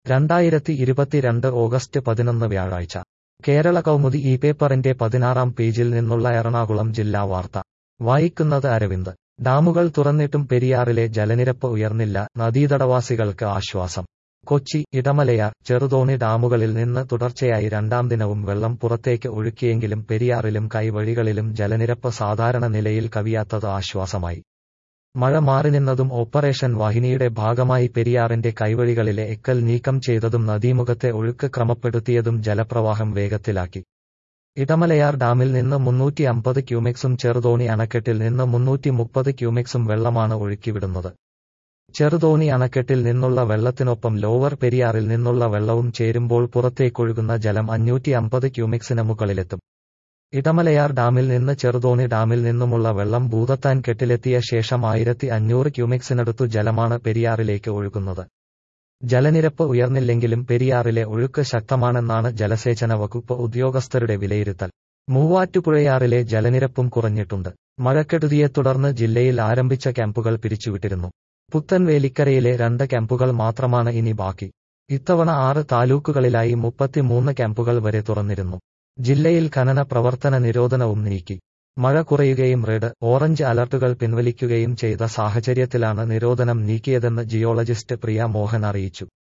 രണ്ടായിരത്തി ഇരുപത്തിരണ്ട് ഓഗസ്റ്റ് പതിനൊന്ന് വ്യാഴാഴ്ച കേരള കൗമുദി ഈ പേപ്പറിന്റെ പതിനാറാം പേജിൽ നിന്നുള്ള എറണാകുളം ജില്ലാ വാർത്ത വായിക്കുന്നത് അരവിന്ദ് ഡാമുകൾ തുറന്നിട്ടും പെരിയാറിലെ ജലനിരപ്പ് ഉയർന്നില്ല നദീതടവാസികൾക്ക് ആശ്വാസം കൊച്ചി ഇടമലയാർ ചെറുതോണി ഡാമുകളിൽ നിന്ന് തുടർച്ചയായി രണ്ടാം ദിനവും വെള്ളം പുറത്തേക്ക് ഒഴുക്കിയെങ്കിലും പെരിയാറിലും കൈവഴികളിലും ജലനിരപ്പ് സാധാരണ നിലയിൽ കവിയാത്തത് ആശ്വാസമായി മഴ മാറി നിന്നതും ഓപ്പറേഷൻ വാഹിനിയുടെ ഭാഗമായി പെരിയാറിന്റെ കൈവഴികളിലെ എക്കൽ നീക്കം ചെയ്തതും നദീമുഖത്തെ ഒഴുക്ക് ക്രമപ്പെടുത്തിയതും ജലപ്രവാഹം വേഗത്തിലാക്കി ഇടമലയാർ ഡാമിൽ നിന്ന് മുന്നൂറ്റി അമ്പത് ക്യൂമെക്സും ചെറുതോണി അണക്കെട്ടിൽ നിന്ന് മുന്നൂറ്റി മുപ്പത് ക്യൂമെക്സും വെള്ളമാണ് ഒഴുക്കിവിടുന്നത് ചെറുതോണി അണക്കെട്ടിൽ നിന്നുള്ള വെള്ളത്തിനൊപ്പം ലോവർ പെരിയാറിൽ നിന്നുള്ള വെള്ളവും ചേരുമ്പോൾ പുറത്തേക്കൊഴുകുന്ന ജലം അഞ്ഞൂറ്റി അമ്പത് ക്യൂമെക്സിന് മുകളിലെത്തും ഇടമലയാർ ഡാമിൽ നിന്ന് ചെറുതോണി ഡാമിൽ നിന്നുമുള്ള വെള്ളം ഭൂതത്താൻ കെട്ടിലെത്തിയ ശേഷം ആയിരത്തി അഞ്ഞൂറ് ക്യൂമെക്സിനടുത്തു ജലമാണ് പെരിയാറിലേക്ക് ഒഴുകുന്നത് ജലനിരപ്പ് ഉയർന്നില്ലെങ്കിലും പെരിയാറിലെ ഒഴുക്ക് ശക്തമാണെന്നാണ് ജലസേചന വകുപ്പ് ഉദ്യോഗസ്ഥരുടെ വിലയിരുത്തൽ മൂവാറ്റുപുഴയാറിലെ ജലനിരപ്പും കുറഞ്ഞിട്ടുണ്ട് മഴക്കെടുതിയെ തുടർന്ന് ജില്ലയിൽ ആരംഭിച്ച ക്യാമ്പുകൾ പിരിച്ചുവിട്ടിരുന്നു പുത്തൻവേലിക്കരയിലെ രണ്ട് ക്യാമ്പുകൾ മാത്രമാണ് ഇനി ബാക്കി ഇത്തവണ ആറ് താലൂക്കുകളിലായി മുപ്പത്തിമൂന്ന് ക്യാമ്പുകൾ വരെ തുറന്നിരുന്നു ജില്ലയിൽ ഖനന പ്രവർത്തന നിരോധനവും നീക്കി മഴ കുറയുകയും റെഡ് ഓറഞ്ച് അലർട്ടുകൾ പിൻവലിക്കുകയും ചെയ്ത സാഹചര്യത്തിലാണ് നിരോധനം നീക്കിയതെന്ന് ജിയോളജിസ്റ്റ് പ്രിയ മോഹൻ അറിയിച്ചു